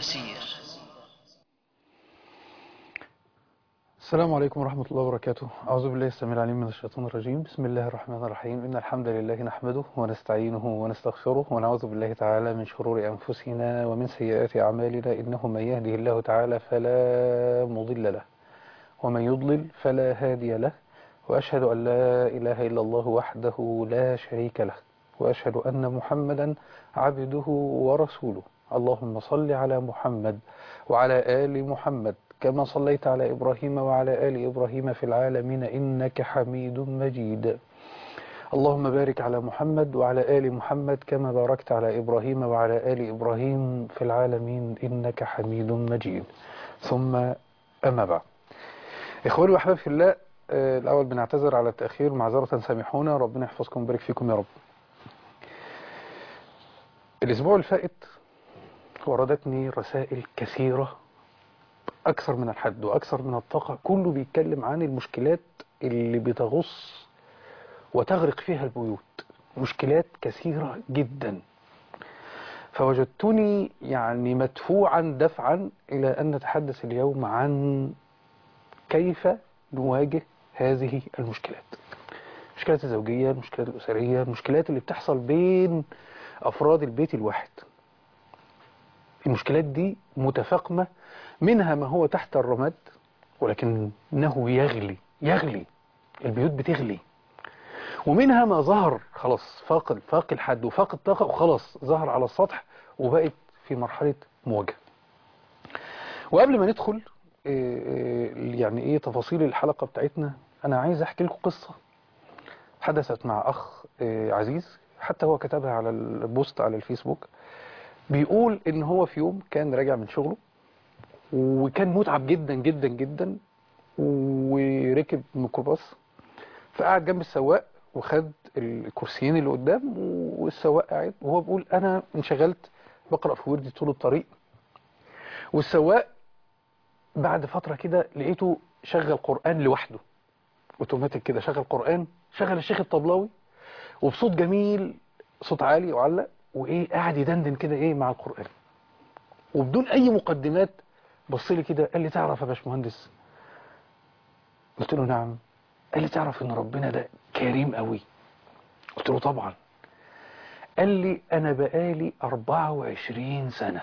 تفسير السلام عليكم ورحمة الله وبركاته أعوذ بالله السميع العليم من الشيطان الرجيم بسم الله الرحمن الرحيم إن الحمد لله نحمده ونستعينه ونستغفره ونعوذ بالله تعالى من شرور أنفسنا ومن سيئات أعمالنا إنه من يهده الله تعالى فلا مضل له ومن يضلل فلا هادي له وأشهد أن لا إله إلا الله وحده لا شريك له وأشهد أن محمدا عبده ورسوله اللهم صل على محمد وعلى آل محمد كما صليت على إبراهيم وعلى آل إبراهيم في العالمين إنك حميد مجيد اللهم بارك على محمد وعلى آل محمد كما باركت على إبراهيم وعلى آل إبراهيم في العالمين إنك حميد مجيد ثم أما بعد إخواني وأحبابي في الله آه، الأول بنعتذر على التأخير معذرة سامحونا ربنا يحفظكم ويبارك فيكم يا رب الأسبوع الفائت وردتني رسائل كثيرة أكثر من الحد وأكثر من الطاقة كله بيتكلم عن المشكلات اللي بتغص وتغرق فيها البيوت مشكلات كثيرة جدا فوجدتني يعني مدفوعا دفعا إلى أن نتحدث اليوم عن كيف نواجه هذه المشكلات المشكلات الزوجية المشكلات الأسرية المشكلات اللي بتحصل بين أفراد البيت الواحد المشكلات دي متفاقمة منها ما هو تحت الرماد ولكنه يغلي يغلي البيوت بتغلي ومنها ما ظهر خلاص فاق فاق الحد وفاق الطاقة وخلاص ظهر على السطح وبقت في مرحلة مواجهة وقبل ما ندخل آه، آه، يعني ايه تفاصيل الحلقة بتاعتنا انا عايز احكي لكم قصة حدثت مع اخ آه، عزيز حتى هو كتبها على البوست على الفيسبوك بيقول ان هو في يوم كان راجع من شغله وكان متعب جدا جدا جدا وركب ميكروباص فقعد جنب السواق وخد الكرسيين اللي قدام والسواق قاعد وهو بيقول انا انشغلت بقرا في وردي طول الطريق والسواق بعد فتره كده لقيته شغل قران لوحده اوتوماتيك كده شغل قران شغل الشيخ الطبلاوي وبصوت جميل صوت عالي وعلق وايه قاعد يدندن كده ايه مع القران وبدون اي مقدمات بص لي كده قال لي تعرف يا باشمهندس قلت له نعم قال لي تعرف ان ربنا ده كريم قوي قلت له طبعا قال لي انا بقالي 24 سنة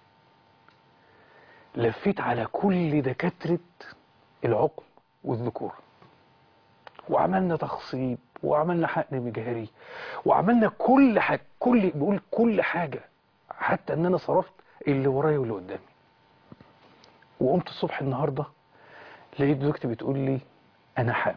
لفيت على كل دكاترة العقم والذكور وعملنا تخصيب وعملنا حقن مجهري وعملنا كل حاجة كل بقول كل حاجة حتى ان انا صرفت اللي ورايا واللي قدامي وقمت الصبح النهاردة لقيت زوجتي بتقول لي انا حامل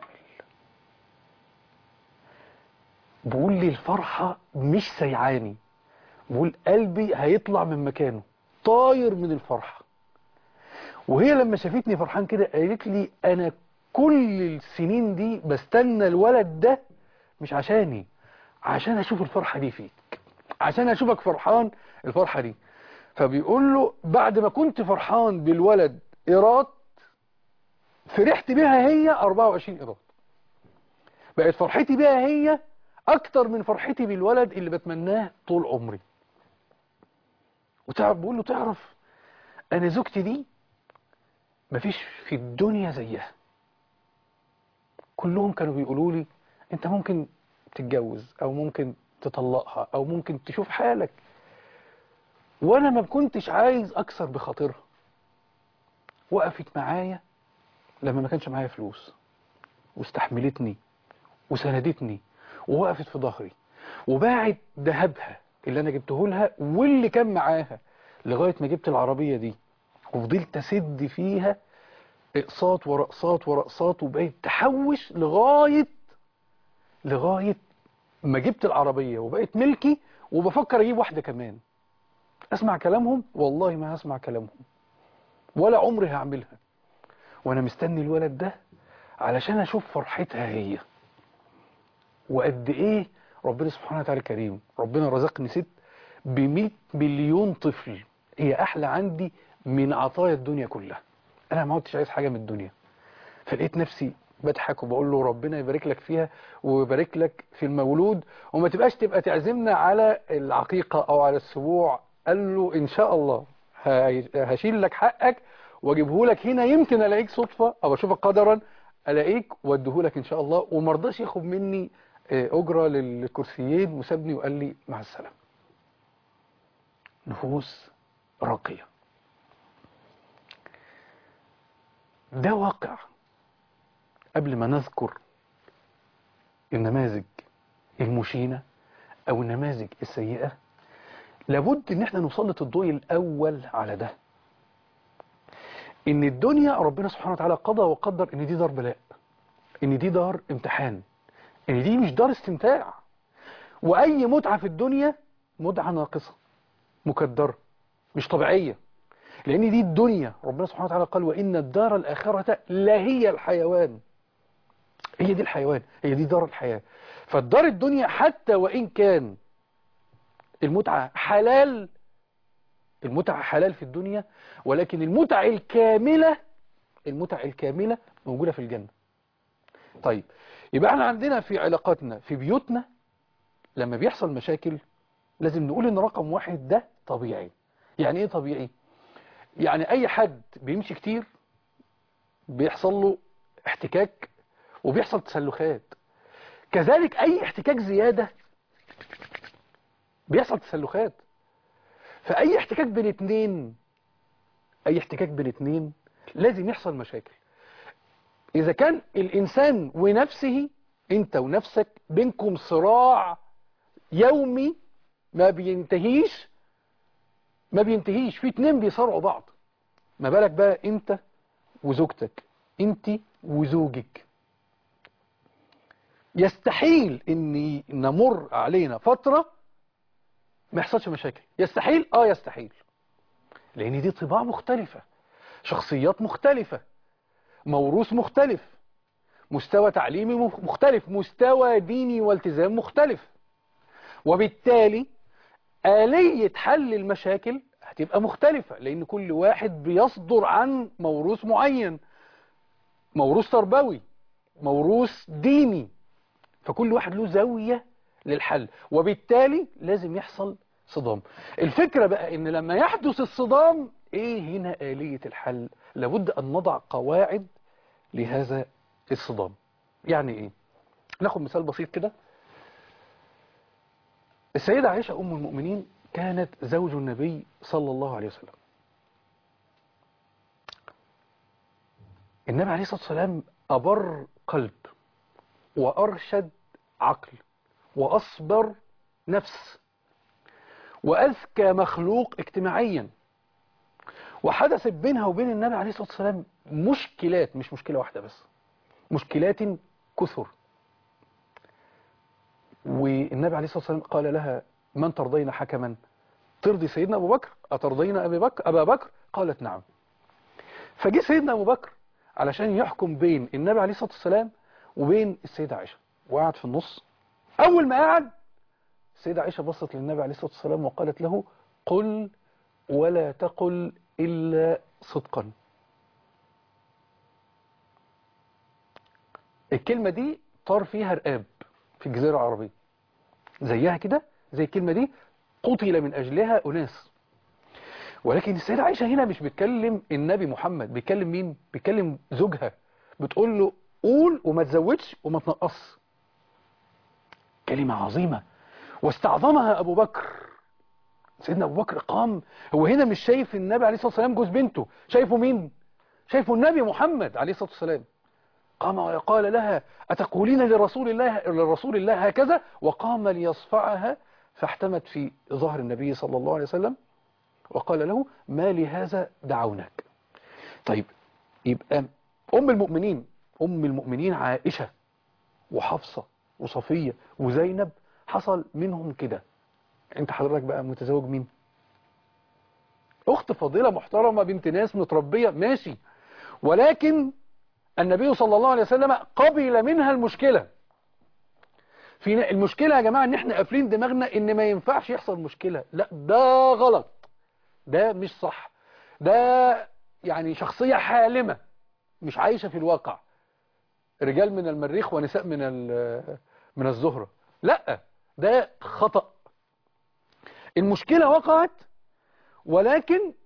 بقول لي الفرحة مش سيعاني بقول قلبي هيطلع من مكانه طاير من الفرحة وهي لما شافتني فرحان كده قالت لي انا كل السنين دي بستنى الولد ده مش عشاني عشان اشوف الفرحة دي فيك عشان اشوفك فرحان الفرحة دي فبيقول له بعد ما كنت فرحان بالولد ايراد فرحت بيها هي 24 ايراد بقت فرحتي بيها هي اكتر من فرحتي بالولد اللي بتمناه طول عمري وتعرف بقول له تعرف انا زوجتي دي مفيش في الدنيا زيها كلهم كانوا بيقولوا لي انت ممكن تتجوز او ممكن تطلقها او ممكن تشوف حالك وانا ما كنتش عايز اكسر بخاطرها وقفت معايا لما ما كانش معايا فلوس واستحملتني وسندتني ووقفت في ظهري وباعت ذهبها اللي انا جبته لها واللي كان معاها لغايه ما جبت العربيه دي وفضلت اسد فيها اقساط ورا اقساط ورا اقساط وبقيت تحوش لغايه لغايه ما جبت العربيه وبقت ملكي وبفكر اجيب واحده كمان اسمع كلامهم والله ما هسمع كلامهم ولا عمري هعملها وانا مستني الولد ده علشان اشوف فرحتها هي وقد ايه ربنا سبحانه وتعالى كريم ربنا رزقني ست ب مليون طفل هي احلى عندي من عطايا الدنيا كلها انا ما عدتش عايز حاجه من الدنيا فلقيت نفسي بضحك وبقول له ربنا يبارك لك فيها ويبارك لك في المولود وما تبقاش تبقى تعزمنا على العقيقه او على السبوع قال له ان شاء الله ه- هشيل لك حقك واجيبه لك هنا يمكن الاقيك صدفة او اشوفك قدرا الاقيك واديه لك ان شاء الله وما رضاش ياخد مني آه، اجرة للكرسيين وسابني وقال لي مع السلامة نفوس راقية ده واقع قبل ما نذكر النماذج المشينة او النماذج السيئة لابد ان احنا نسلط الضوء الاول على ده ان الدنيا ربنا سبحانه وتعالى قضى وقدر ان دي دار بلاء ان دي دار امتحان ان دي مش دار استمتاع واي متعة في الدنيا متعة ناقصة مكدرة مش طبيعية لان دي الدنيا ربنا سبحانه وتعالى قال وان الدار الاخرة لهي الحيوان هي دي الحيوان هي دي دار الحياة فالدار الدنيا حتى وإن كان المتعة حلال المتعة حلال في الدنيا ولكن المتعة الكاملة المتعة الكاملة موجودة في الجنة طيب يبقى احنا عندنا في علاقاتنا في بيوتنا لما بيحصل مشاكل لازم نقول ان رقم واحد ده طبيعي يعني ايه طبيعي يعني اي حد بيمشي كتير بيحصل له احتكاك وبيحصل تسلخات كذلك اي احتكاك زيادة بيحصل تسلخات فاي احتكاك بين اتنين اي احتكاك بين اتنين لازم يحصل مشاكل اذا كان الانسان ونفسه انت ونفسك بينكم صراع يومي ما بينتهيش ما بينتهيش في اتنين بيصارعوا بعض ما بالك بقى انت وزوجتك انت وزوجك يستحيل ان نمر علينا فترة ما يحصلش مشاكل يستحيل اه يستحيل لان دي طباع مختلفة شخصيات مختلفة موروث مختلف مستوى تعليمي مختلف مستوى ديني والتزام مختلف وبالتالي آلية حل المشاكل هتبقى مختلفة لأن كل واحد بيصدر عن موروث معين موروث تربوي موروث ديني فكل واحد له زاوية للحل وبالتالي لازم يحصل صدام الفكرة بقى ان لما يحدث الصدام ايه هنا آلية الحل لابد ان نضع قواعد لهذا الصدام يعني ايه ناخد مثال بسيط كده السيدة عائشة ام المؤمنين كانت زوج النبي صلى الله عليه وسلم النبي عليه الصلاة والسلام أبر قلب وأرشد عقل وأصبر نفس وأذكى مخلوق اجتماعيا وحدثت بينها وبين النبي عليه الصلاة والسلام مشكلات مش مشكلة واحدة بس مشكلات كثر والنبي عليه الصلاة والسلام قال لها من ترضين حكما ترضي سيدنا أبو بكر أترضين أبي بكر أبا بكر قالت نعم فجي سيدنا أبو بكر علشان يحكم بين النبي عليه الصلاة والسلام وبين السيدة عائشة وقعد في النص أول ما قعد السيدة عائشة بصت للنبي عليه الصلاة والسلام وقالت له قل ولا تقل إلا صدقا الكلمة دي طار فيها رقاب في الجزيرة العربية زيها كده زي الكلمة دي قتل من أجلها أناس ولكن السيدة عائشة هنا مش بتكلم النبي محمد بيكلم مين بيكلم زوجها بتقول له قول وما تزودش وما تنقص كلمة عظيمة واستعظمها أبو بكر سيدنا أبو بكر قام هو هنا مش شايف النبي عليه الصلاة والسلام جوز بنته شايفه مين شايفه النبي محمد عليه الصلاة والسلام قام وقال لها أتقولين لرسول الله لرسول الله هكذا وقام ليصفعها فاحتمت في ظهر النبي صلى الله عليه وسلم وقال له ما لهذا دعوناك طيب يبقى أم المؤمنين أم المؤمنين عائشة وحفصة وصفية وزينب حصل منهم كده انت حضرتك بقى متزوج مين اخت فضيلة محترمة بنت ناس متربية ماشي ولكن النبي صلى الله عليه وسلم قبل منها المشكلة في المشكلة يا جماعة ان احنا قافلين دماغنا ان ما ينفعش يحصل مشكلة لا ده غلط ده مش صح ده يعني شخصية حالمة مش عايشة في الواقع رجال من المريخ ونساء من من الزهرة لا ده خطأ المشكلة وقعت ولكن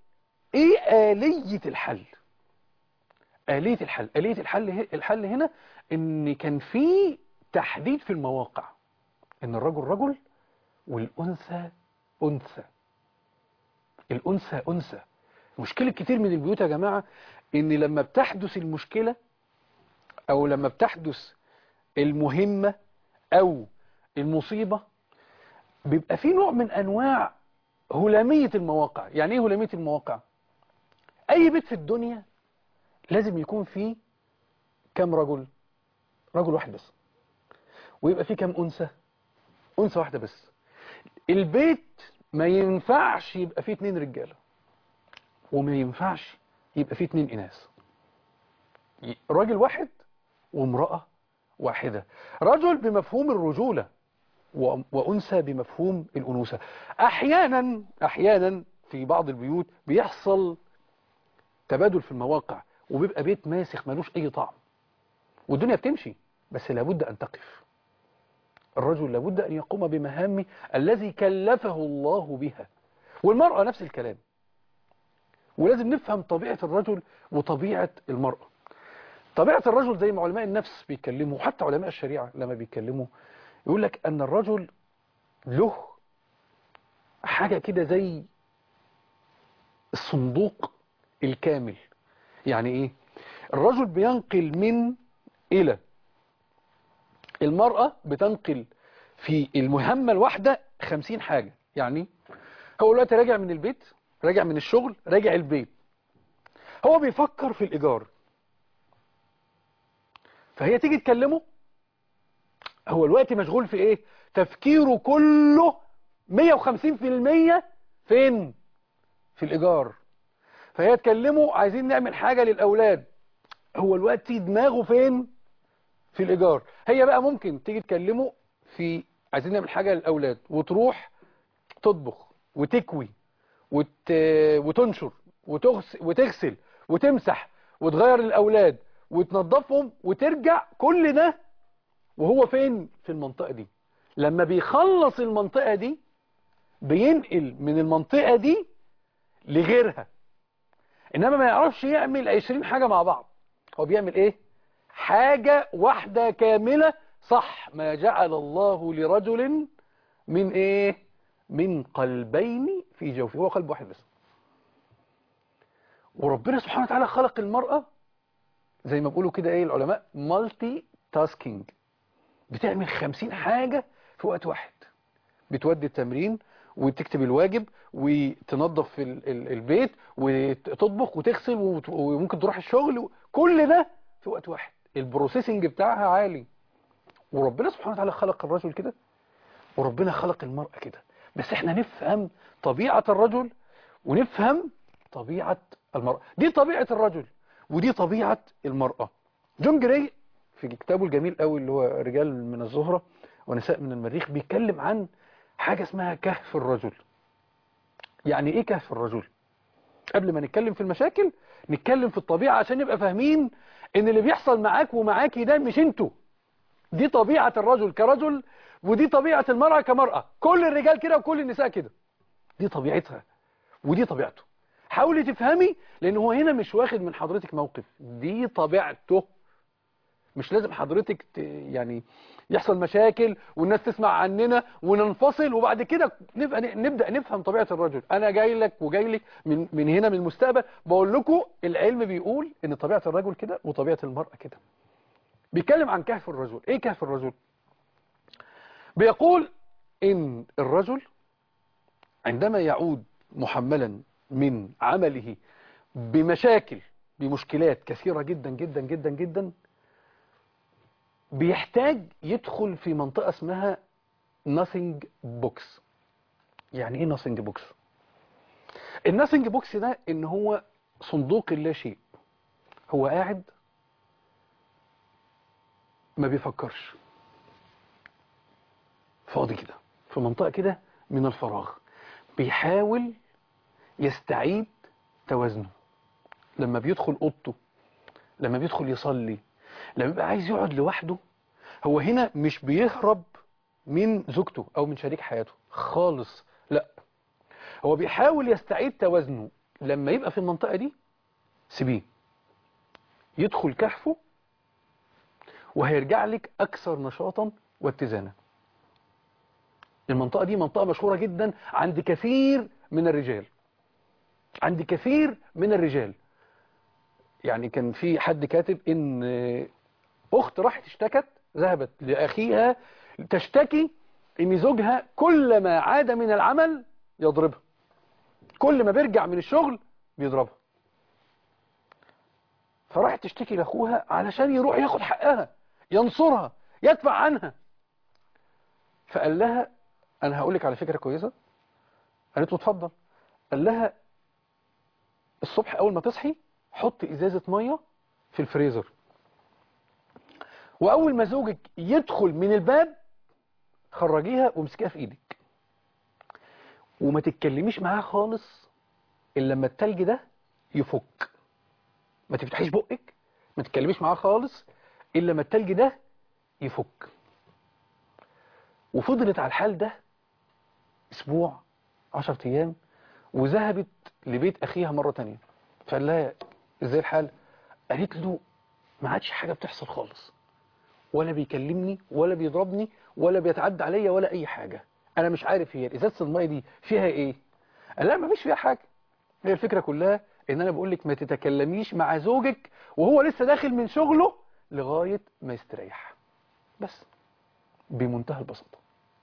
ايه آلية الحل آلية الحل آلية الحل الحل هنا ان كان في تحديد في المواقع ان الرجل رجل والأنثى أنثى الأنثى أنثى مشكلة كتير من البيوت يا جماعة ان لما بتحدث المشكلة او لما بتحدث المهمة او المصيبة بيبقى في نوع من انواع هلامية المواقع يعني ايه هلامية المواقع اي بيت في الدنيا لازم يكون فيه كم رجل رجل واحد بس ويبقى فيه كم انثى انثى واحدة بس البيت ما ينفعش يبقى فيه اتنين رجالة وما ينفعش يبقى فيه اتنين اناث راجل واحد وامرأة واحدة رجل بمفهوم الرجولة وأنثى بمفهوم الأنوثة أحيانا أحيانا في بعض البيوت بيحصل تبادل في المواقع وبيبقى بيت ماسخ ملوش أي طعم والدنيا بتمشي بس لابد أن تقف الرجل لابد أن يقوم بمهام الذي كلفه الله بها والمرأة نفس الكلام ولازم نفهم طبيعة الرجل وطبيعة المرأة طبيعة الرجل زي ما علماء النفس بيتكلموا حتى علماء الشريعة لما بيتكلموا يقول لك أن الرجل له حاجة كده زي الصندوق الكامل يعني إيه الرجل بينقل من إلى المرأة بتنقل في المهمة الواحدة خمسين حاجة يعني هو دلوقتي راجع من البيت راجع من الشغل راجع البيت هو بيفكر في الإيجار فهي تيجي تكلمه هو الوقت مشغول في ايه تفكيره كله 150% فين في الإيجار فهي تكلمه عايزين نعمل حاجة للأولاد هو الوقت دماغه فين في الإيجار هي بقى ممكن تيجي تكلمه في عايزين نعمل حاجة للأولاد وتروح تطبخ وتكوي وت... وتنشر وتغسل, وتغسل وتمسح وتغير للأولاد وتنظفهم وترجع كل ده وهو فين في المنطقة دي لما بيخلص المنطقة دي بينقل من المنطقة دي لغيرها إنما ما يعرفش يعمل 20 حاجة مع بعض هو بيعمل إيه حاجة واحدة كاملة صح ما جعل الله لرجل من إيه من قلبين في جوفه هو قلب واحد بس وربنا سبحانه وتعالى خلق المرأة زي ما بيقولوا كده ايه العلماء مالتي تاسكينج بتعمل خمسين حاجة في وقت واحد بتودي التمرين وتكتب الواجب وتنظف البيت وتطبخ وتغسل وممكن تروح الشغل كل ده في وقت واحد البروسيسنج بتاعها عالي وربنا سبحانه وتعالى خلق الرجل كده وربنا خلق المرأة كده بس احنا نفهم طبيعة الرجل ونفهم طبيعة المرأة دي طبيعة الرجل ودي طبيعة المرأة جون جراي في كتابه الجميل قوي اللي هو رجال من الزهرة ونساء من المريخ بيتكلم عن حاجة اسمها كهف الرجل يعني ايه كهف الرجل قبل ما نتكلم في المشاكل نتكلم في الطبيعة عشان نبقى فاهمين ان اللي بيحصل معاك ومعاكي ده مش انتوا دي طبيعة الرجل كرجل ودي طبيعة المرأة كمرأة كل الرجال كده وكل النساء كده دي طبيعتها ودي طبيعته حاولي تفهمي لان هو هنا مش واخد من حضرتك موقف دي طبيعته مش لازم حضرتك ت... يعني يحصل مشاكل والناس تسمع عننا وننفصل وبعد كده نبقى نبدأ نفهم طبيعة الرجل انا جاي لك وجاي لك من, من هنا من المستقبل بقول لكم العلم بيقول ان طبيعة الرجل كده وطبيعة المرأة كده بيتكلم عن كهف الرجل ايه كهف الرجل بيقول ان الرجل عندما يعود محملا من عمله بمشاكل بمشكلات كثيرة جدا جدا جدا جدا بيحتاج يدخل في منطقة اسمها nothing box يعني ايه nothing box الناثينج بوكس ده ان هو صندوق اللا شيء هو قاعد ما بيفكرش فاضي كده في منطقة كده من الفراغ بيحاول يستعيد توازنه لما بيدخل اوضته لما بيدخل يصلي لما بيبقى عايز يقعد لوحده هو هنا مش بيهرب من زوجته او من شريك حياته خالص لا هو بيحاول يستعيد توازنه لما يبقى في المنطقة دي سيبيه يدخل كهفه وهيرجع لك أكثر نشاطا واتزانا المنطقة دي منطقة مشهورة جدا عند كثير من الرجال عند كثير من الرجال يعني كان في حد كاتب ان اخت راحت اشتكت ذهبت لاخيها تشتكي ان زوجها كلما عاد من العمل يضربها كل ما بيرجع من الشغل بيضربها فراحت تشتكي لاخوها علشان يروح ياخد حقها ينصرها يدفع عنها فقال لها انا هقول لك على فكره كويسه قالت له اتفضل قال لها الصبح اول ما تصحي حط ازازه ميه في الفريزر واول ما زوجك يدخل من الباب خرجيها وامسكيها في ايدك وما تتكلميش معاه خالص الا لما التلج ده يفك ما تفتحيش بقك ما تتكلميش معاه خالص الا لما التلج ده يفك وفضلت على الحال ده اسبوع عشرة ايام وذهبت لبيت اخيها مرة تانية فقال لها ازاي الحال قالت له ما عادش حاجة بتحصل خالص ولا بيكلمني ولا بيضربني ولا بيتعدى عليا ولا اي حاجة انا مش عارف هي ازازه الميه دي فيها ايه قال لا ما فيش فيها حاجة هي الفكرة كلها ان انا بقول لك ما تتكلميش مع زوجك وهو لسه داخل من شغله لغاية ما يستريح بس بمنتهى البساطة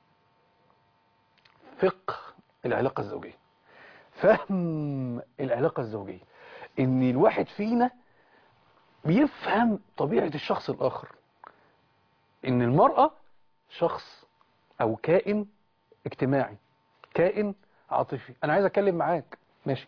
فقه العلاقة الزوجية فهم العلاقة الزوجية ان الواحد فينا بيفهم طبيعة الشخص الآخر ان المرأة شخص او كائن اجتماعي كائن عاطفي انا عايز اتكلم معاك ماشي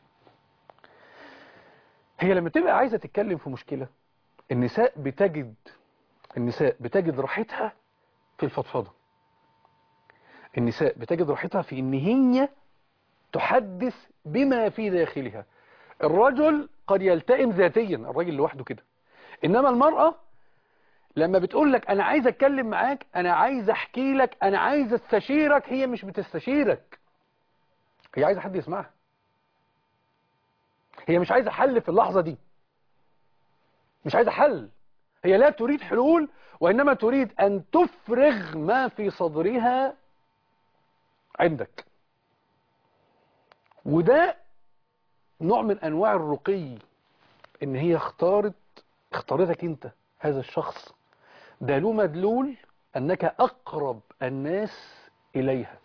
هي لما تبقى عايزة تتكلم في مشكلة النساء بتجد النساء بتجد راحتها في الفضفضة النساء بتجد راحتها في ان هي تحدث بما في داخلها الرجل قد يلتئم ذاتيا الراجل لوحده كده انما المرأة لما بتقول لك انا عايز اتكلم معاك انا عايز احكي لك انا عايز استشيرك هي مش بتستشيرك هي عايزة حد يسمعها هي مش عايزة حل في اللحظة دي مش عايزة حل هي لا تريد حلول وإنما تريد أن تفرغ ما في صدرها عندك وده نوع من أنواع الرقي إن هي اختارت اختارتك أنت هذا الشخص ده له مدلول أنك أقرب الناس إليها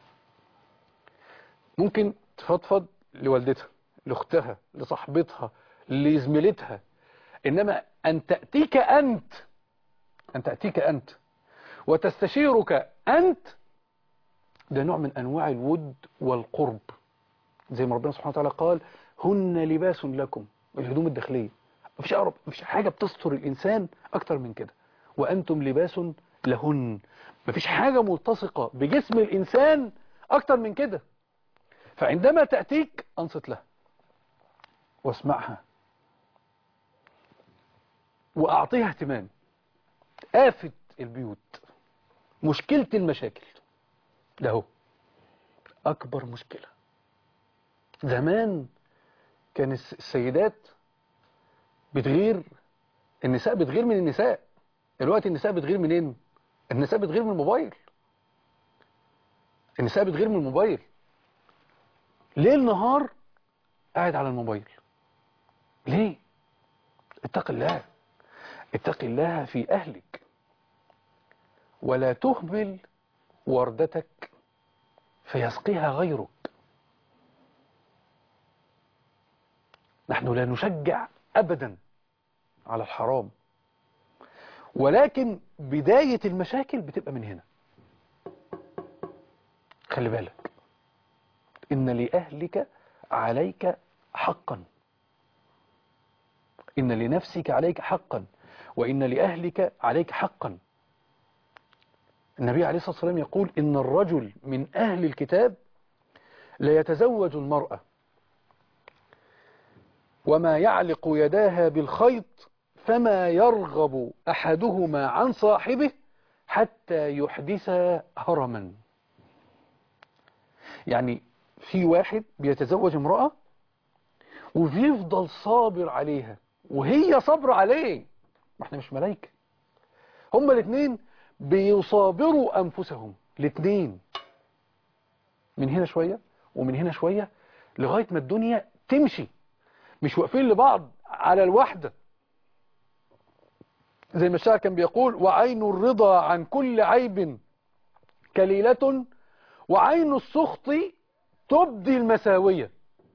ممكن تفضفض لوالدتها لأختها لصاحبتها لزميلتها إنما أن تأتيك أنت أن تأتيك أنت وتستشيرك أنت ده نوع من أنواع الود والقرب زي ما ربنا سبحانه وتعالى قال هن لباس لكم الهدوم الداخلية مفيش أقرب مفيش حاجة بتستر الإنسان أكتر من كده وأنتم لباس لهن مفيش حاجة ملتصقة بجسم الإنسان أكتر من كده فعندما تأتيك أنصت لها واسمعها وأعطيها اهتمام آفة البيوت مشكلة المشاكل ده هو أكبر مشكلة زمان كان السيدات بتغير النساء بتغير من النساء الوقت النساء بتغير منين النساء بتغير من الموبايل النساء بتغير من الموبايل ليل نهار قاعد على الموبايل ليه اتق الله اتق الله في أهلك ولا تهمل وردتك فيسقيها غيرك نحن لا نشجع أبدا على الحرام ولكن بداية المشاكل بتبقى من هنا خلي بالك إن لأهلك عليك حقا إن لنفسك عليك حقا وإن لأهلك عليك حقا النبي عليه الصلاة والسلام يقول إن الرجل من أهل الكتاب لا يتزوج المرأة وما يعلق يداها بالخيط فما يرغب أحدهما عن صاحبه حتى يحدث هرما يعني في واحد بيتزوج امرأة وبيفضل صابر عليها وهي صبر عليه ما احنا مش ملايكة هما الاثنين بيصابروا أنفسهم الاثنين من هنا شوية ومن هنا شوية لغاية ما الدنيا تمشي مش واقفين لبعض على الوحدة زي ما الشاعر كان بيقول وعين الرضا عن كل عيب كليلة وعين السخط تبدي المساوية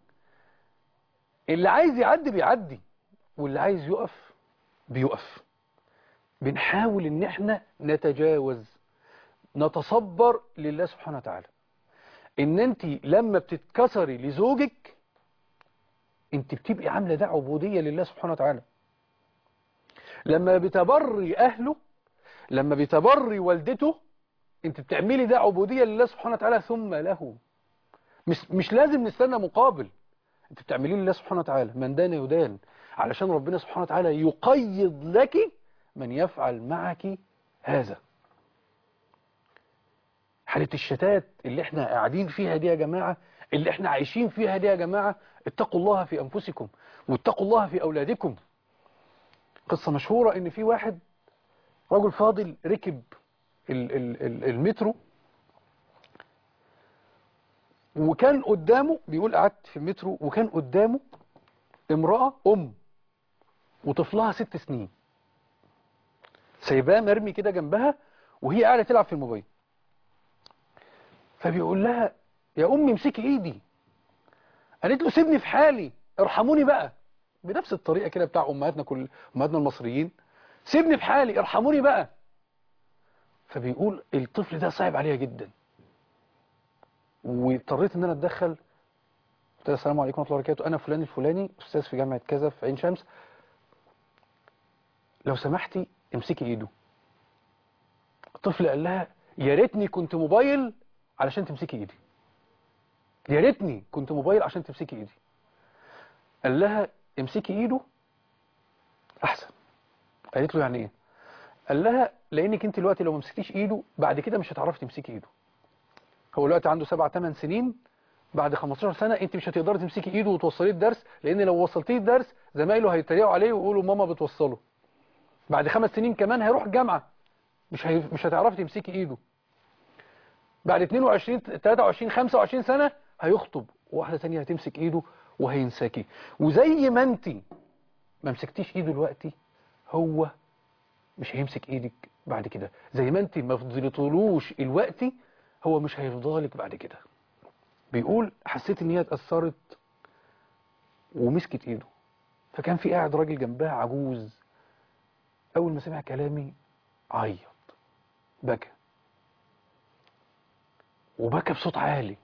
اللي عايز يعدي بيعدي واللي عايز يقف بيقف بنحاول ان احنا نتجاوز نتصبر لله سبحانه وتعالى ان انت لما بتتكسري لزوجك انت بتبقي عامله ده عبوديه لله سبحانه وتعالى لما بتبري اهله لما بتبري والدته انت بتعملي ده عبوديه لله سبحانه وتعالى ثم له مش مش لازم نستنى مقابل انت بتعمليه لله سبحانه وتعالى من دان يدان علشان ربنا سبحانه وتعالى يقيض لك من يفعل معك هذا حالة الشتات اللي احنا قاعدين فيها دي يا جماعة اللي احنا عايشين فيها دي يا جماعة اتقوا الله في أنفسكم واتقوا الله في أولادكم قصة مشهورة ان في واحد رجل فاضل ركب ال ال ال المترو وكان قدامه بيقول قعدت في المترو وكان قدامه امرأة أم وطفلها ست سنين سايباه مرمي كده جنبها وهي قاعدة تلعب في الموبايل فبيقول لها يا أمي امسكي إيدي قالت له سيبني في حالي ارحموني بقى بنفس الطريقة كده بتاع أمهاتنا كل أمهاتنا المصريين سيبني في حالي ارحموني بقى فبيقول الطفل ده صعب عليها جدا واضطريت ان انا اتدخل قلت لها السلام عليكم ورحمه الله وبركاته انا فلان الفلاني استاذ في جامعه كذا في عين شمس لو سمحتي امسكي ايده الطفل قال لها يا ريتني كنت موبايل علشان تمسكي ايدي يا ريتني كنت موبايل عشان تمسكي ايدي قال لها امسكي ايده احسن قالت له يعني ايه قال لها لانك انت دلوقتي لو ما مسكتيش ايده بعد كده مش هتعرفي تمسكي ايده هو دلوقتي عنده 7 8 سنين بعد 15 سنة انت مش هتقدري تمسكي ايده وتوصليه الدرس لان لو وصلتيه الدرس زمايله هيتريقوا عليه ويقولوا ماما بتوصله بعد خمس سنين كمان هيروح الجامعة مش هي... مش هتعرفي تمسكي ايده بعد 22 23 25 سنة هيخطب واحدة تانية هتمسك ايده وهينساكي وزي ما انت ما مسكتيش ايده دلوقتي هو مش هيمسك ايدك بعد كده زي ما انت ما فضلتلوش الوقت هو مش هيفضلك بعد كده بيقول حسيت ان هي اتأثرت ومسكت ايده فكان في قاعد راجل جنبها عجوز اول ما سمع كلامي عيط بكى وبكى بصوت عالي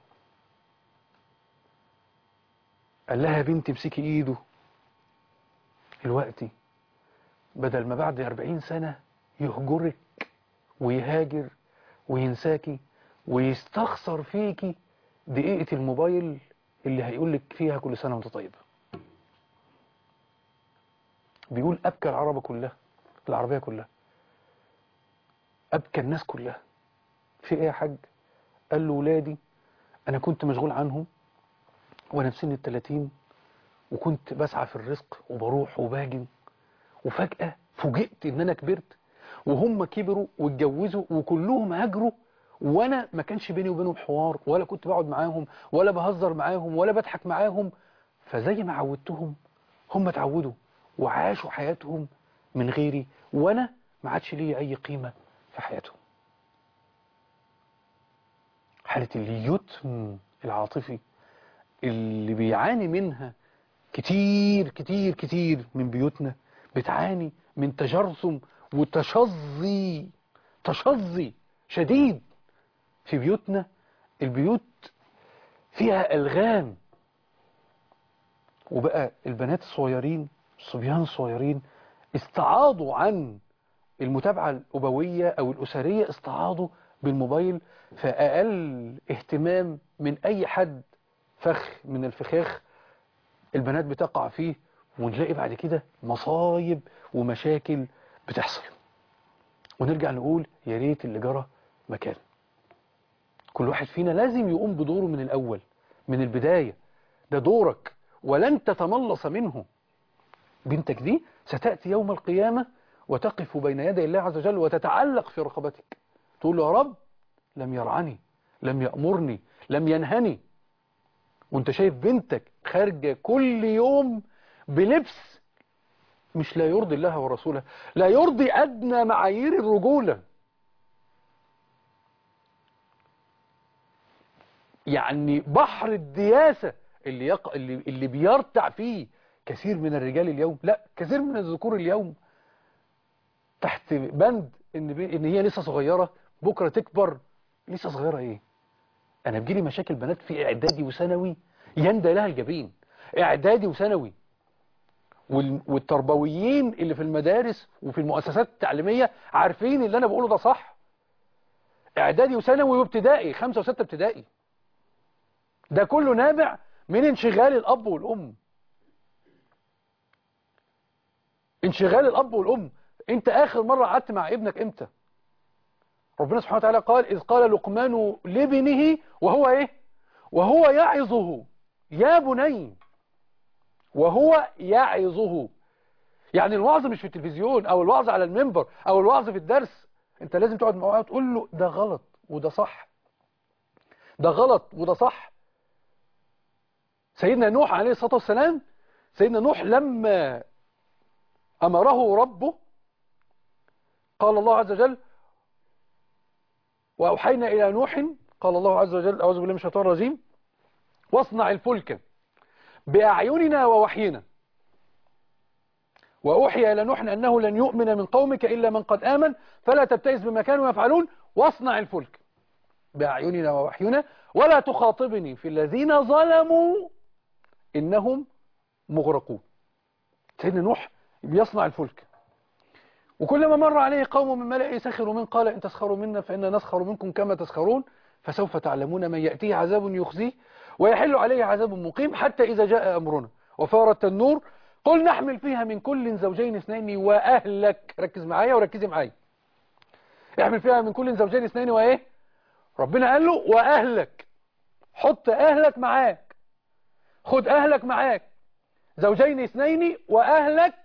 قال لها يا بنتي امسكي ايده دلوقتي بدل ما بعد 40 سنة يهجرك ويهاجر وينساكي ويستخسر فيكي دقيقة الموبايل اللي هيقولك فيها كل سنة وانت طيبة بيقول أبكى العربة كلها العربية كلها أبكى الناس كلها في ايه يا حاج قال له ولادي أنا كنت مشغول عنهم وأنا في سن التلاتين وكنت بسعى في الرزق وبروح وباجي وفجأة فوجئت إن أنا كبرت وهم كبروا واتجوزوا وكلهم هاجروا وانا ما كانش بيني وبينهم حوار ولا كنت بقعد معاهم ولا بهزر معاهم ولا بضحك معاهم فزي ما عودتهم هم اتعودوا وعاشوا حياتهم من غيري وانا ما عادش لي اي قيمة في حياتهم حالة اليتم العاطفي اللي بيعاني منها كتير كتير كتير من بيوتنا بتعاني من تجرثم وتشظي تشظي شديد في بيوتنا البيوت فيها ألغام وبقى البنات الصغيرين الصبيان الصغيرين استعاضوا عن المتابعة الأبوية أو الأسرية استعاضوا بالموبايل فأقل اهتمام من أي حد فخ من الفخاخ البنات بتقع فيه ونلاقي بعد كده مصايب ومشاكل بتحصل ونرجع نقول يا ريت اللي جرى مكان كل واحد فينا لازم يقوم بدوره من الأول من البداية ده دورك ولن تتملص منه بنتك دي ستأتي يوم القيامة وتقف بين يدي الله عز وجل وتتعلق في رقبتك تقول له يا رب لم يرعني لم يأمرني لم ينهني وانت شايف بنتك خارجة كل يوم بلبس مش لا يرضي الله ورسوله لا يرضي أدنى معايير الرجولة يعني بحر الدياسة اللي, يق... اللي, اللي بيرتع فيه كثير من الرجال اليوم لا كثير من الذكور اليوم تحت بند ان, بي... إن هي لسه صغيرة بكرة تكبر لسه صغيرة ايه انا بجيلي مشاكل بنات في اعدادي وثانوي يندى لها الجبين اعدادي وثانوي وال... والتربويين اللي في المدارس وفي المؤسسات التعليمية عارفين اللي انا بقوله ده صح اعدادي وثانوي وابتدائي خمسة وستة ابتدائي ده كله نابع من انشغال الاب والام انشغال الاب والام انت اخر مرة قعدت مع ابنك امتى ربنا سبحانه وتعالى قال إذ قال لقمان لابنه وهو إيه وهو يعظه يا بني وهو يعظه يعني الوعظ مش في التلفزيون أو الوعظ على المنبر أو الوعظ في الدرس أنت لازم تقعد معاه وتقول له ده غلط وده صح ده غلط وده صح سيدنا نوح عليه الصلاة والسلام سيدنا نوح لما أمره ربه قال الله عز وجل وأوحينا إلى نوح قال الله عز وجل أعوذ بالله من الشيطان الرجيم واصنع الفلك بأعيننا ووحينا وأوحي إلى نوح أنه لن يؤمن من قومك إلا من قد آمن فلا تبتئس بما كانوا يفعلون واصنع الفلك بأعيننا ووحينا ولا تخاطبني في الذين ظلموا إنهم مغرقون سيدنا نوح بيصنع الفلك وكلما مر عليه قوم من ملئه سخروا من قال إن تسخروا منا فإنا نسخر منكم كما تسخرون فسوف تعلمون من يأتيه عذاب يخزيه ويحل عليه عذاب مقيم حتى إذا جاء أمرنا وفارت النور قل نحمل فيها من كل زوجين اثنين وأهلك ركز معايا وركزي معايا احمل فيها من كل زوجين اثنين وإيه ربنا قال له وأهلك حط أهلك معاك خد أهلك معاك زوجين اثنين وأهلك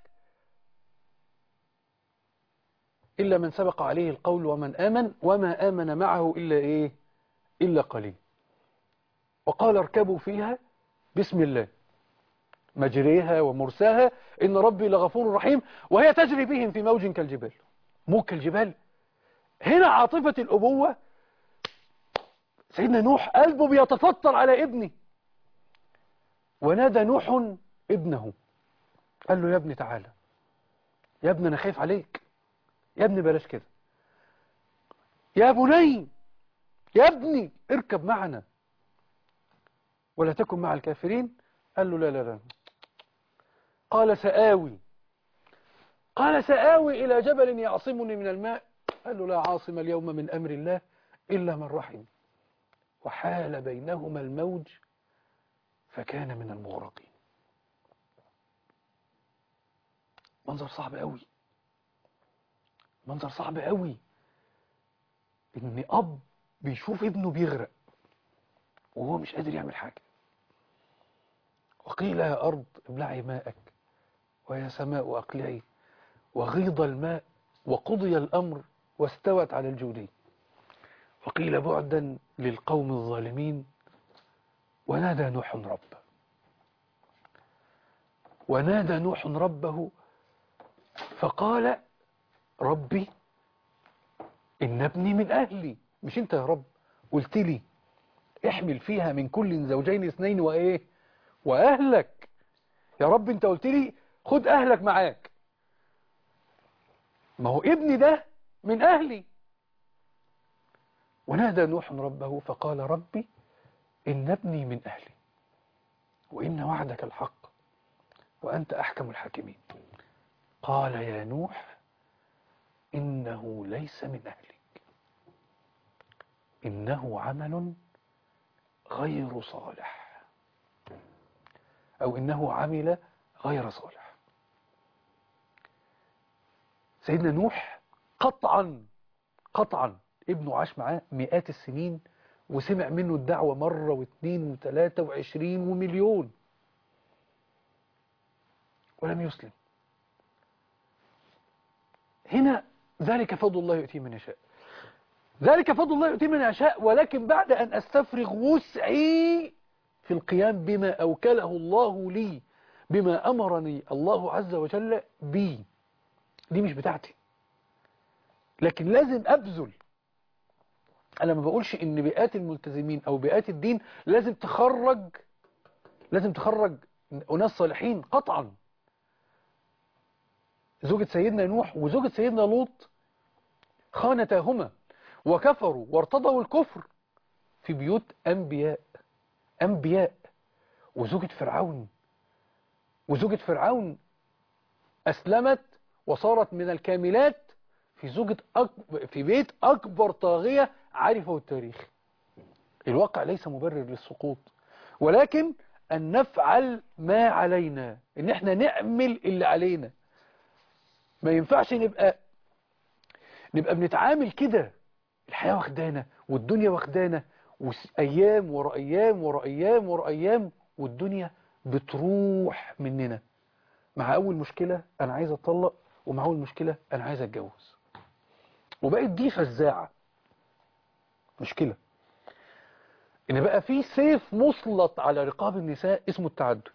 إلا من سبق عليه القول ومن آمن وما آمن معه إلا إيه إلا قليل وقال اركبوا فيها بسم الله مجريها ومرساها إن ربي لغفور رحيم وهي تجري بهم في موج كالجبال موج كالجبال هنا عاطفة الأبوة سيدنا نوح قلبه بيتفطر على ابنه ونادى نوح ابنه قال له يا ابني تعالى يا ابني أنا خايف عليك يا ابني بلاش كده يا بني يا ابني اركب معنا ولا تكن مع الكافرين قال له لا لا لا قال سآوي قال سآوي إلى جبل يعصمني من الماء قال له لا عاصم اليوم من أمر الله إلا من رحم وحال بينهما الموج فكان من المغرقين منظر صعب قوي منظر صعب قوي ان اب بيشوف ابنه بيغرق وهو مش قادر يعمل حاجة وقيل يا أرض ابلعي ماءك ويا سماء أقلعي وغيض الماء وقضي الأمر واستوت على الجودي وقيل بعدا للقوم الظالمين ونادى نوح ربه ونادى نوح ربه فقال ربي إن ابني من أهلي مش أنت يا رب قلت لي احمل فيها من كل زوجين اثنين وإيه وأهلك يا رب أنت قلت لي خد أهلك معاك ما هو ابني ده من أهلي ونادى نوح ربه فقال ربي إن ابني من أهلي وإن وعدك الحق وأنت أحكم الحاكمين قال يا نوح إنه ليس من أهلك إنه عمل غير صالح أو إنه عمل غير صالح سيدنا نوح قطعا قطعا ابنه عاش معاه مئات السنين وسمع منه الدعوة مرة واثنين وثلاثة وعشرين ومليون ولم يسلم هنا ذلك فضل الله يؤتيه من يشاء ذلك فضل الله يؤتيه من يشاء ولكن بعد أن أستفرغ وسعي في القيام بما أوكله الله لي بما أمرني الله عز وجل بي دي مش بتاعتي لكن لازم أبذل أنا ما بقولش إن بيئات الملتزمين أو بيئات الدين لازم تخرج لازم تخرج أناس صالحين قطعا زوجة سيدنا نوح وزوجة سيدنا لوط خانتاهما وكفروا وارتضوا الكفر في بيوت أنبياء أنبياء وزوجة فرعون وزوجة فرعون أسلمت وصارت من الكاملات في زوجة أكبر في بيت أكبر طاغية عرفه التاريخ الواقع ليس مبرر للسقوط ولكن أن نفعل ما علينا إن احنا نعمل اللي علينا ما ينفعش نبقى نبقى بنتعامل كده الحياة واخدانا والدنيا واخدانا وأيام ورا أيام ورا أيام ورا أيام والدنيا بتروح مننا مع أول مشكلة أنا عايز أطلق ومع أول مشكلة أنا عايز أتجوز وبقت دي فزاعة مشكلة إن بقى في سيف مسلط على رقاب النساء اسمه التعدد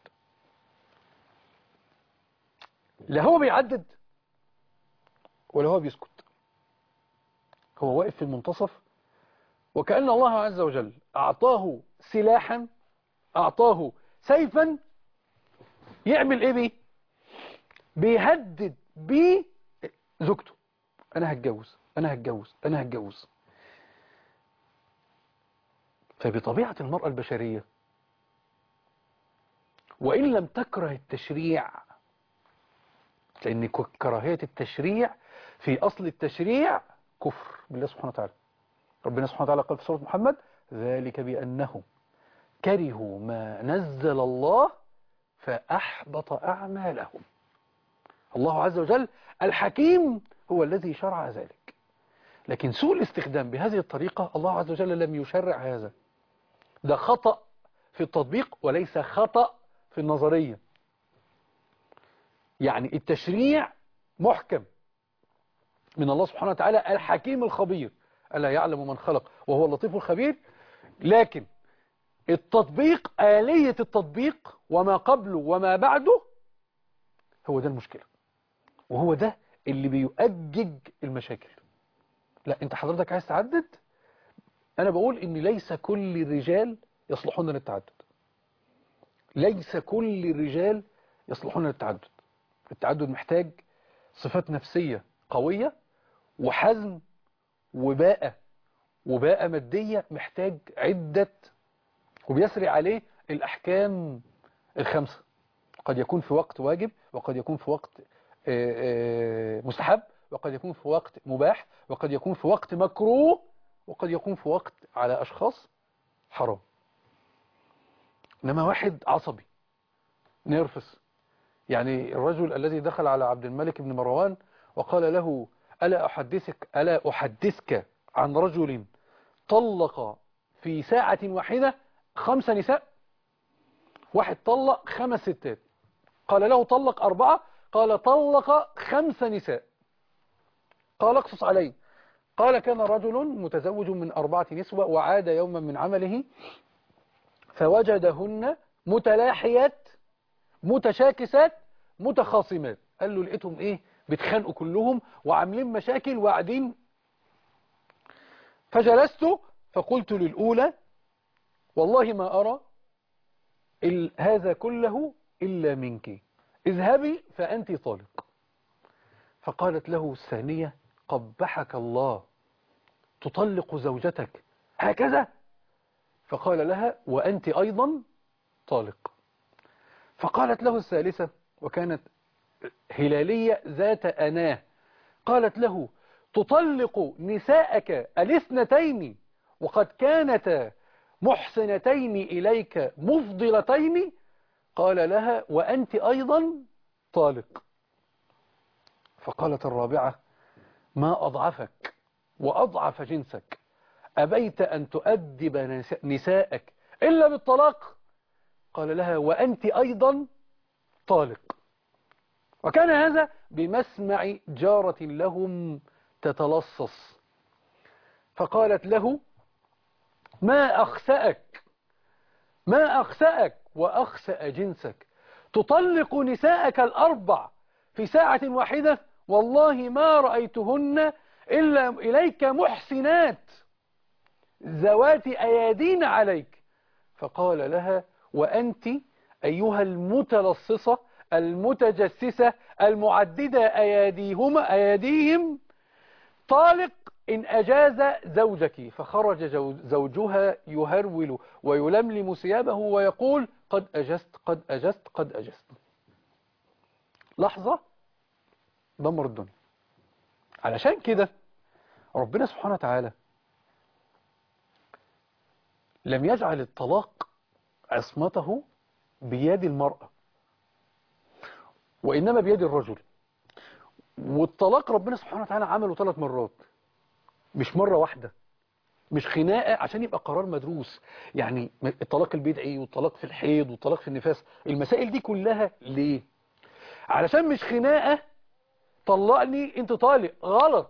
لا هو بيعدد ولا هو بيسكت هو واقف في المنتصف وكأن الله عز وجل أعطاه سلاحا أعطاه سيفا يعمل إيه بيه بيهدد بيه زوجته أنا هتجوز أنا هتجوز أنا هتجوز فبطبيعة المرأة البشرية وإن لم تكره التشريع لأن كراهية التشريع في أصل التشريع كفر بالله سبحانه وتعالى ربنا سبحانه وتعالى قال في سورة محمد ذلك بأنهم كرهوا ما نزل الله فأحبط أعمالهم الله عز وجل الحكيم هو الذي شرع ذلك لكن سوء الاستخدام بهذه الطريقة الله عز وجل لم يشرع هذا ده خطأ في التطبيق وليس خطأ في النظرية يعني التشريع محكم من الله سبحانه وتعالى الحكيم الخبير ألا يعلم من خلق وهو اللطيف الخبير لكن التطبيق آلية التطبيق وما قبله وما بعده هو ده المشكلة وهو ده اللي بيؤجج المشاكل لا انت حضرتك عايز تعدد انا بقول ان ليس كل الرجال يصلحون للتعدد ليس كل الرجال يصلحون للتعدد التعدد محتاج صفات نفسية قوية وحزم وباءة وباءة مادية محتاج عدة وبيسري عليه الأحكام الخمسة قد يكون في وقت واجب وقد يكون في وقت مستحب وقد يكون في وقت مباح وقد يكون في وقت مكروه وقد يكون في وقت على أشخاص حرام إنما واحد عصبي نرفس يعني الرجل الذي دخل على عبد الملك بن مروان وقال له ألا أحدثك, ألا أحدثك عن رجل طلق في ساعة واحدة خمس نساء واحد طلق خمس ستات قال له طلق أربعة قال طلق خمس نساء قال اقصص علي قال كان رجل متزوج من أربعة نسوة وعاد يوما من عمله فوجدهن متلاحيات متشاكسات متخاصمات قال له لقيتهم ايه بيتخانقوا كلهم وعاملين مشاكل وقاعدين فجلست فقلت للأولى والله ما أرى هذا كله إلا منك اذهبي فأنت طالق فقالت له الثانية قبحك الله تطلق زوجتك هكذا فقال لها وأنت أيضا طالق فقالت له الثالثة وكانت هلالية ذات أناه قالت له تطلق نساءك الاثنتين وقد كانتا محسنتين إليك مفضلتين قال لها وأنت أيضا طالق فقالت الرابعة ما أضعفك وأضعف جنسك أبيت أن تؤدب نساءك إلا بالطلاق قال لها وأنت أيضا طالق وكان هذا بمسمع جارة لهم تتلصص فقالت له ما أخسأك ما أخسأك وأخسأ جنسك تطلق نساءك الأربع في ساعة واحدة والله ما رأيتهن إلا إليك محسنات ذوات أيادين عليك فقال لها وأنت أيها المتلصصة المتجسسة المعددة أياديهما أياديهم طالق إن أجاز زوجك فخرج زوجها يهرول ويلملم ثيابه ويقول قد أجزت قد أجزت قد أجزت لحظة دمر الدنيا علشان كده ربنا سبحانه وتعالى لم يجعل الطلاق عصمته بيد المرأة وإنما بيد الرجل والطلاق ربنا سبحانه وتعالى عمله ثلاث مرات مش مرة واحدة مش خناقة عشان يبقى قرار مدروس يعني الطلاق البدعي والطلاق في الحيض والطلاق في النفاس المسائل دي كلها ليه علشان مش خناقة طلقني انت طالق غلط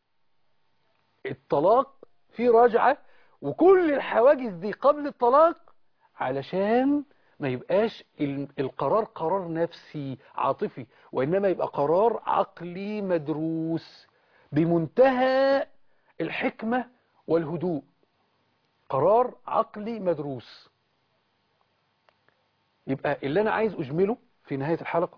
الطلاق في رجعة وكل الحواجز دي قبل الطلاق علشان ما يبقاش القرار قرار نفسي عاطفي وإنما يبقى قرار عقلي مدروس بمنتهى الحكمة والهدوء قرار عقلي مدروس يبقى اللي أنا عايز أجمله في نهاية الحلقة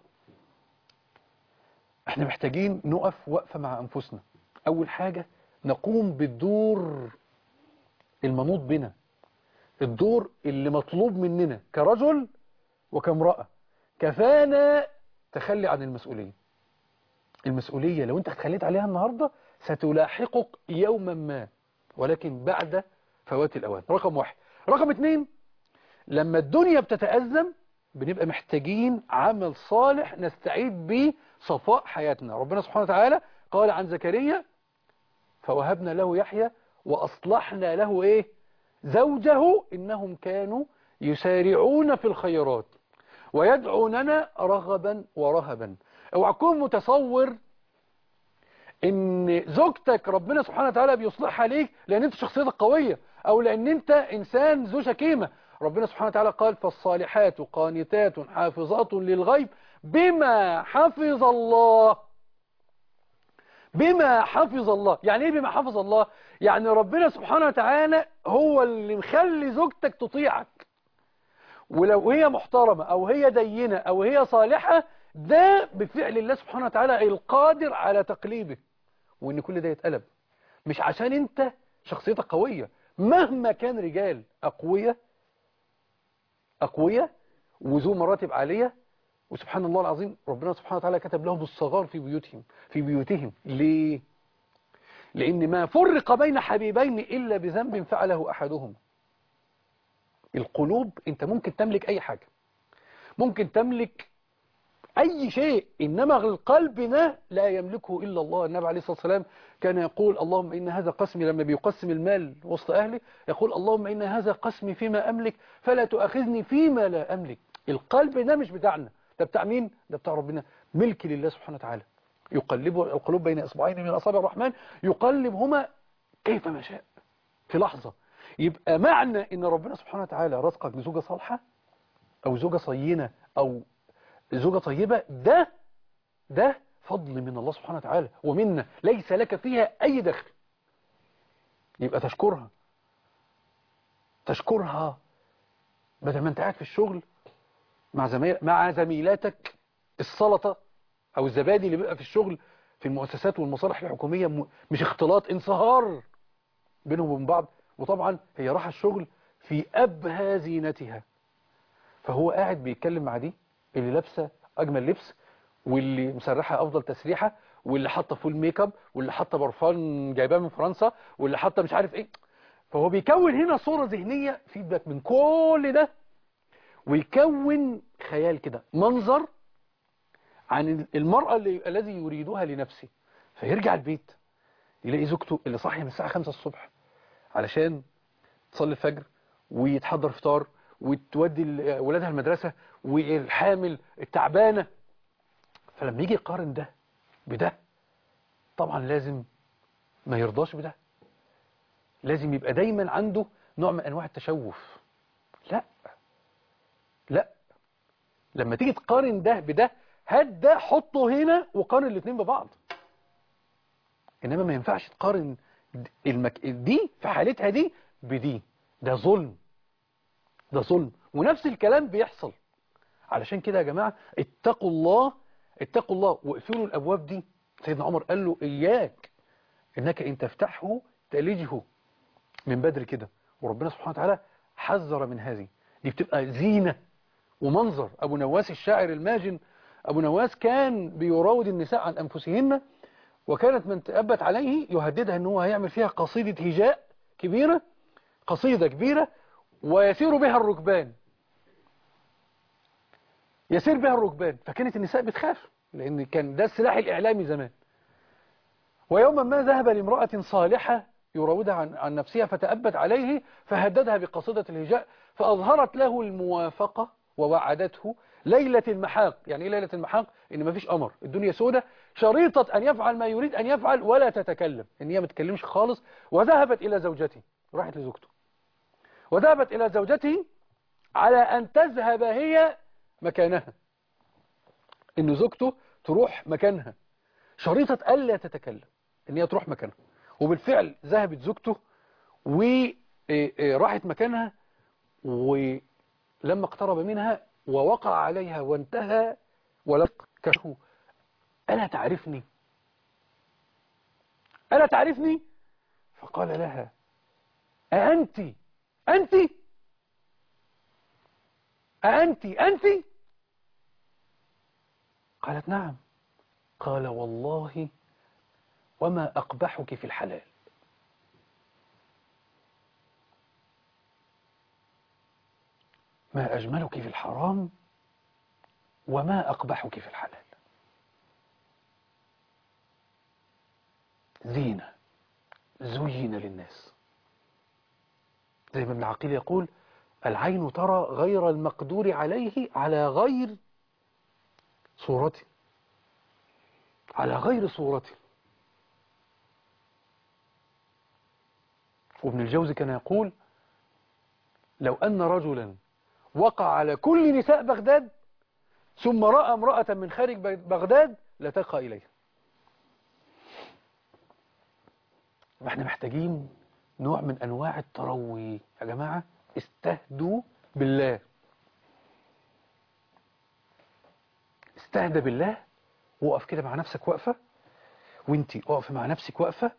احنا محتاجين نقف وقفة مع أنفسنا أول حاجة نقوم بالدور المنوط بنا الدور اللي مطلوب مننا كرجل وكامرأة كفانا تخلي عن المسؤولية المسؤولية لو انت تخليت عليها النهاردة ستلاحقك يوما ما ولكن بعد فوات الأوان رقم واحد رقم اتنين لما الدنيا بتتأزم بنبقى محتاجين عمل صالح نستعيد به صفاء حياتنا ربنا سبحانه وتعالى قال عن زكريا فوهبنا له يحيى وأصلحنا له إيه زوجه إنهم كانوا يسارعون في الخيرات ويدعوننا رغبا ورهبا اوعى تكون متصور ان زوجتك ربنا سبحانه وتعالى بيصلحها ليك لان انت شخصيتك قوية او لان انت انسان ذو شكيمة ربنا سبحانه وتعالى قال فالصالحات قانتات حافظات للغيب بما حفظ الله بما حفظ الله يعني ايه بما حفظ الله يعني ربنا سبحانه وتعالى هو اللي مخلي زوجتك تطيعك ولو هي محترمة او هي دينة او هي صالحة ده بفعل الله سبحانه وتعالى القادر على تقليبه وان كل ده يتقلب مش عشان انت شخصيتك قوية مهما كان رجال اقوياء اقوياء وذو مراتب عالية وسبحان الله العظيم ربنا سبحانه وتعالى كتب لهم الصغار في بيوتهم في بيوتهم ليه لأن ما فرق بين حبيبين إلا بذنب فعله أحدهما القلوب أنت ممكن تملك أي حاجة ممكن تملك أي شيء إنما القلب ده لا يملكه إلا الله النبي عليه الصلاة والسلام كان يقول اللهم إن هذا قسمي لما بيقسم المال وسط أهلي يقول اللهم إن هذا قسمي فيما أملك فلا تؤاخذني فيما لا أملك القلب ده مش بتاعنا ده بتاع مين ده بتاع ربنا ملك لله سبحانه وتعالى يقلب القلوب بين إصبعين من أصابع الرحمن يقلبهما كيف ما شاء في لحظة يبقى معنى إن ربنا سبحانه وتعالى رزقك بزوجة صالحة أو زوجة صينة أو زوجة طيبة ده ده فضل من الله سبحانه وتعالى ومنا ليس لك فيها أي دخل يبقى تشكرها تشكرها بدل ما انت قاعد في الشغل مع زميل مع زميلاتك السلطة او الزبادي اللي بيبقى في الشغل في المؤسسات والمصالح الحكومية م- مش اختلاط انصهار بينهم وبين بعض وطبعا هي راح الشغل في أبهى زينتها فهو قاعد بيتكلم مع دي اللي لابسه أجمل لبس واللي مسرحة أفضل تسريحة واللي حاطه فول ميك اب واللي حاطه برفان جايباه من فرنسا واللي حاطه مش عارف ايه فهو بيكون هنا صورة ذهنية فيدباك من كل ده ويكون خيال كده منظر عن المرأة اللي الذي يريدها لنفسه فيرجع البيت يلاقي زوجته اللي صاحية من الساعة 5 الصبح علشان تصلي الفجر ويتحضر فطار وتودي ال- ولادها المدرسة والحامل التعبانة فلما يجي يقارن ده بده طبعا لازم ما يرضاش بده لازم يبقى دايما عنده نوع من انواع التشوف لا لا لما تيجي تقارن ده بده هات ده حطه هنا وقارن الاثنين ببعض انما ما ينفعش تقارن المك... دي في حالتها دي بدي ده ظلم ده ظلم ونفس الكلام بيحصل علشان كده يا جماعة اتقوا الله اتقوا الله واقفلوا الابواب دي سيدنا عمر قال له اياك انك ان تفتحه تلجه من بدري كده وربنا سبحانه وتعالى حذر من هذه دي بتبقى زينة ومنظر ابو نواس الشاعر الماجن ابو نواس كان بيراود النساء عن انفسهن وكانت من تأبت عليه يهددها ان هو هيعمل فيها قصيدة هجاء كبيرة قصيدة كبيرة ويسير بها الركبان يسير بها الركبان فكانت النساء بتخاف لأن كان ده السلاح الإعلامي زمان ويوما ما ذهب لامرأة صالحة يراودها عن, عن نفسها فتأبت عليه فهددها بقصيدة الهجاء فأظهرت له الموافقة ووعدته ليلة المحاق يعني ايه ليلة المحاق ان مفيش قمر الدنيا سودة شريطة ان يفعل ما يريد ان يفعل ولا تتكلم ان هي ما تتكلمش خالص وذهبت الى زوجته راحت لزوجته وذهبت الى زوجته على ان تذهب هي مكانها ان زوجته تروح مكانها شريطة الا تتكلم ان هي تروح مكانها وبالفعل ذهبت زوجته وراحت مكانها ولما اقترب منها ووقع عليها وانتهى ولقته ألا تعرفني ألا تعرفني فقال لها أأنت أنت أأنت أنت قالت نعم قال والله وما أقبحك في الحلال ما أجملك في الحرام وما أقبحك في الحلال زينة زين للناس زي ما ابن عقيل يقول العين ترى غير المقدور عليه على غير صورته على غير صورته وابن الجوزي كان يقول لو أن رجلا وقع على كل نساء بغداد ثم رأى امرأة من خارج بغداد لتقى إليها واحنا محتاجين نوع من أنواع التروي يا جماعة استهدوا بالله استهدى بالله وقف كده مع نفسك وقفة وانتي اقف مع نفسك وقفة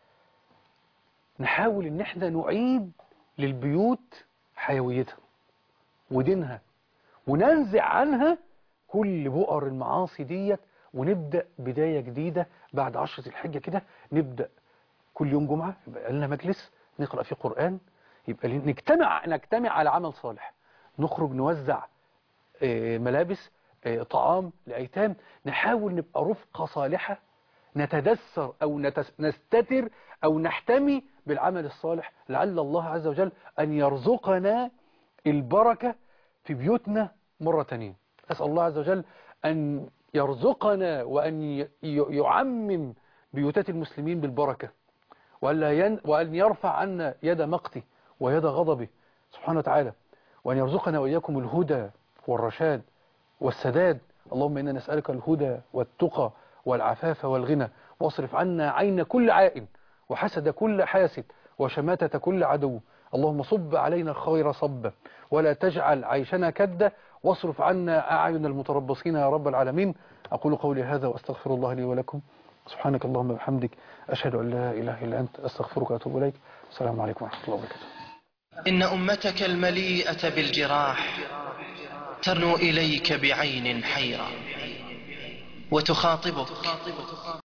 نحاول ان احنا نعيد للبيوت حيويتها ودينها وننزع عنها كل بؤر المعاصي ديت ونبدأ بداية جديدة بعد عشرة الحجة كده نبدأ كل يوم جمعة يبقى لنا مجلس نقرأ فيه قرآن يبقى نجتمع نجتمع على عمل صالح نخرج نوزع ملابس طعام لأيتام نحاول نبقى رفقة صالحة نتدثر أو نستتر أو نحتمي بالعمل الصالح لعل الله عز وجل أن يرزقنا البركة في بيوتنا مرة تانية أسأل الله عز وجل أن يرزقنا وأن يعمم بيوتات المسلمين بالبركة وأن يرفع عنا يد مقته ويد غضبه سبحانه وتعالى وأن يرزقنا وإياكم الهدى والرشاد والسداد اللهم إنا نسألك الهدى والتقى والعفاف والغنى واصرف عنا عين كل عائن وحسد كل حاسد وشماتة كل عدو اللهم صب علينا خير صب ولا تجعل عيشنا كدة واصرف عنا أعين المتربصين يا رب العالمين أقول قولي هذا وأستغفر الله لي ولكم سبحانك اللهم وبحمدك أشهد أن لا إله إلا أنت أستغفرك وأتوب إليك السلام عليكم ورحمة الله وبركاته إن أمتك المليئة بالجراح ترنو إليك بعين حيرة وتخاطبك